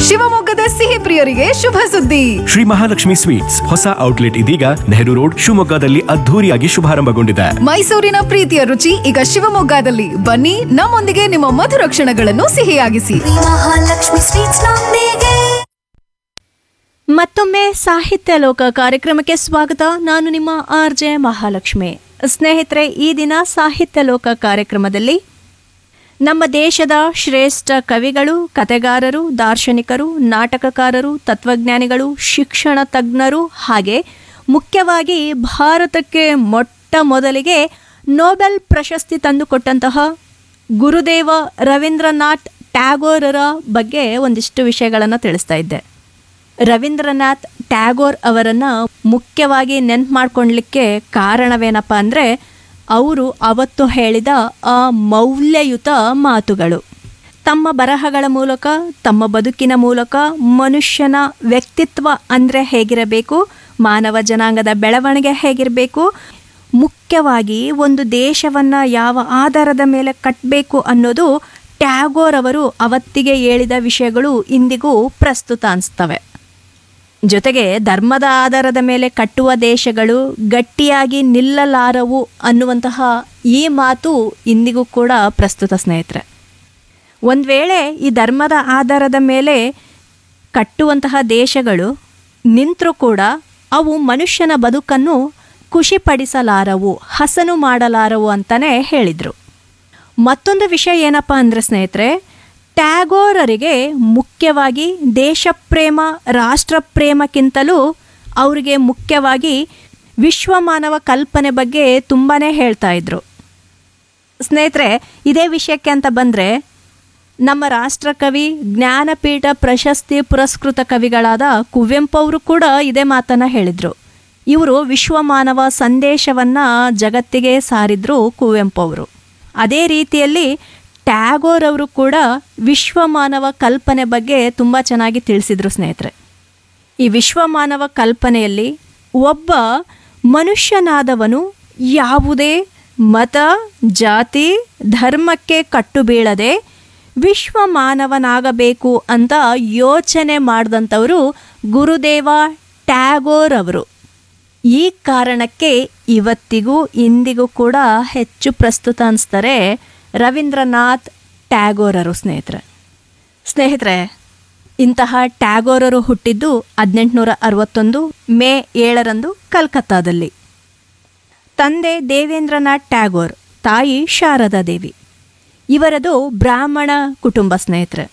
ಶಿವಮೊಗ್ಗದ ಸಿಹಿ ಪ್ರಿಯರಿಗೆ ಶುಭ ಸುದ್ದಿ ಶ್ರೀ ಮಹಾಲಕ್ಷ್ಮಿ ಸ್ವೀಟ್ಸ್ ಹೊಸ ಔಟ್ಲೆಟ್ ಇದೀಗ ನೆಹರು ರೋಡ್ ಶಿವಮೊಗ್ಗದಲ್ಲಿ ಅದ್ಧೂರಿಯಾಗಿ ಶುಭಾರಂಭಗೊಂಡಿದೆ ಮೈಸೂರಿನ ಪ್ರೀತಿಯ ರುಚಿ ಈಗ ಶಿವಮೊಗ್ಗದಲ್ಲಿ ಬನ್ನಿ ನಮ್ಮೊಂದಿಗೆ ನಿಮ್ಮ ಮಧುರ ಕ್ಷಣಗಳನ್ನು ಸಿಹಿಯಾಗಿಸಿ ಮಹಾಲಕ್ಷ್ಮಿ ಸ್ವೀಟ್ಸ್ ನೊಂದಿಗೆ ಮತ್ತೊಮ್ಮೆ ಸಾಹಿತ್ಯ ಲೋಕ ಕಾರ್ಯಕ್ರಮಕ್ಕೆ ಸ್ವಾಗತ ನಾನು ನಿಮ್ಮ ಆರ್ ಜೆ ಮಹಾಲಕ್ಷ್ಮಿ ಸ್ನೇಹಿತರೆ ಈ ದಿನ ಸಾಹಿತ್ಯ ಲೋಕ ಕಾರ್ಯಕ್ರಮದಲ್ಲಿ ನಮ್ಮ ದೇಶದ ಶ್ರೇಷ್ಠ ಕವಿಗಳು ಕತೆಗಾರರು ದಾರ್ಶನಿಕರು ನಾಟಕಕಾರರು ತತ್ವಜ್ಞಾನಿಗಳು ಶಿಕ್ಷಣ ತಜ್ಞರು ಹಾಗೆ ಮುಖ್ಯವಾಗಿ ಭಾರತಕ್ಕೆ ಮೊಟ್ಟ ಮೊದಲಿಗೆ ನೊಬೆಲ್ ಪ್ರಶಸ್ತಿ ತಂದುಕೊಟ್ಟಂತಹ ಗುರುದೇವ ರವೀಂದ್ರನಾಥ್ ಟ್ಯಾಗೋರರ ಬಗ್ಗೆ ಒಂದಿಷ್ಟು ವಿಷಯಗಳನ್ನು ತಿಳಿಸ್ತಾ ಇದ್ದೆ ರವೀಂದ್ರನಾಥ್ ಟ್ಯಾಗೋರ್ ಅವರನ್ನು ಮುಖ್ಯವಾಗಿ ನೆನ್ಪು ಮಾಡ್ಕೊಳ್ಲಿಕ್ಕೆ ಕಾರಣವೇನಪ್ಪ ಅಂದರೆ ಅವರು ಅವತ್ತು ಹೇಳಿದ ಆ ಮೌಲ್ಯಯುತ ಮಾತುಗಳು ತಮ್ಮ ಬರಹಗಳ ಮೂಲಕ ತಮ್ಮ ಬದುಕಿನ ಮೂಲಕ ಮನುಷ್ಯನ ವ್ಯಕ್ತಿತ್ವ ಅಂದರೆ ಹೇಗಿರಬೇಕು ಮಾನವ ಜನಾಂಗದ ಬೆಳವಣಿಗೆ ಹೇಗಿರಬೇಕು ಮುಖ್ಯವಾಗಿ ಒಂದು ದೇಶವನ್ನು ಯಾವ ಆಧಾರದ ಮೇಲೆ ಕಟ್ಟಬೇಕು ಅನ್ನೋದು ಟ್ಯಾಗೋರ್ ಅವರು ಅವತ್ತಿಗೆ ಹೇಳಿದ ವಿಷಯಗಳು ಇಂದಿಗೂ ಪ್ರಸ್ತುತ ಅನಿಸ್ತವೆ ಜೊತೆಗೆ ಧರ್ಮದ ಆಧಾರದ ಮೇಲೆ ಕಟ್ಟುವ ದೇಶಗಳು ಗಟ್ಟಿಯಾಗಿ ನಿಲ್ಲಲಾರವು ಅನ್ನುವಂತಹ ಈ ಮಾತು ಇಂದಿಗೂ ಕೂಡ ಪ್ರಸ್ತುತ ಸ್ನೇಹಿತರೆ ಒಂದು ವೇಳೆ ಈ ಧರ್ಮದ ಆಧಾರದ ಮೇಲೆ ಕಟ್ಟುವಂತಹ ದೇಶಗಳು ನಿಂತರೂ ಕೂಡ ಅವು ಮನುಷ್ಯನ ಬದುಕನ್ನು ಖುಷಿಪಡಿಸಲಾರವು ಹಸನು ಮಾಡಲಾರವು ಅಂತಲೇ ಹೇಳಿದರು ಮತ್ತೊಂದು ವಿಷಯ ಏನಪ್ಪ ಅಂದರೆ ಸ್ನೇಹಿತರೆ ಟ್ಯಾಗೋರರಿಗೆ ಮುಖ್ಯವಾಗಿ ದೇಶಪ್ರೇಮ ರಾಷ್ಟ್ರಪ್ರೇಮಕ್ಕಿಂತಲೂ ಅವರಿಗೆ ಮುಖ್ಯವಾಗಿ ವಿಶ್ವಮಾನವ ಕಲ್ಪನೆ ಬಗ್ಗೆ ತುಂಬಾ ಹೇಳ್ತಾ ಇದ್ರು ಸ್ನೇಹಿತರೆ ಇದೇ ವಿಷಯಕ್ಕೆ ಅಂತ ಬಂದರೆ ನಮ್ಮ ರಾಷ್ಟ್ರಕವಿ ಜ್ಞಾನಪೀಠ ಪ್ರಶಸ್ತಿ ಪುರಸ್ಕೃತ ಕವಿಗಳಾದ ಕುವೆಂಪು ಅವರು ಕೂಡ ಇದೇ ಮಾತನ್ನು ಹೇಳಿದರು ಇವರು ವಿಶ್ವಮಾನವ ಸಂದೇಶವನ್ನು ಜಗತ್ತಿಗೆ ಸಾರಿದ್ರು ಕುವೆಂಪು ಅವರು ಅದೇ ರೀತಿಯಲ್ಲಿ ಟ್ಯಾಗೋರ್ ಅವರು ಕೂಡ ವಿಶ್ವಮಾನವ ಕಲ್ಪನೆ ಬಗ್ಗೆ ತುಂಬ ಚೆನ್ನಾಗಿ ತಿಳಿಸಿದ್ರು ಸ್ನೇಹಿತರೆ ಈ ವಿಶ್ವಮಾನವ ಕಲ್ಪನೆಯಲ್ಲಿ ಒಬ್ಬ ಮನುಷ್ಯನಾದವನು ಯಾವುದೇ ಮತ ಜಾತಿ ಧರ್ಮಕ್ಕೆ ಕಟ್ಟು ಬೀಳದೆ ವಿಶ್ವ ಮಾನವನಾಗಬೇಕು ಅಂತ ಯೋಚನೆ ಮಾಡಿದಂಥವರು ಗುರುದೇವ ಟ್ಯಾಗೋರ್ ಅವರು ಈ ಕಾರಣಕ್ಕೆ ಇವತ್ತಿಗೂ ಇಂದಿಗೂ ಕೂಡ ಹೆಚ್ಚು ಪ್ರಸ್ತುತ ಅನಿಸ್ತಾರೆ ರವೀಂದ್ರನಾಥ್ ಟ್ಯಾಗೋರರು ಸ್ನೇಹಿತರೆ ಸ್ನೇಹಿತರೆ ಇಂತಹ ಟ್ಯಾಗೋರರು ಹುಟ್ಟಿದ್ದು ಹದಿನೆಂಟುನೂರ ಅರವತ್ತೊಂದು ಮೇ ಏಳರಂದು ಕಲ್ಕತ್ತಾದಲ್ಲಿ ತಂದೆ ದೇವೇಂದ್ರನಾಥ್ ಟ್ಯಾಗೋರ್ ತಾಯಿ ಶಾರದಾ ದೇವಿ ಇವರದು ಬ್ರಾಹ್ಮಣ ಕುಟುಂಬ ಸ್ನೇಹಿತರೆ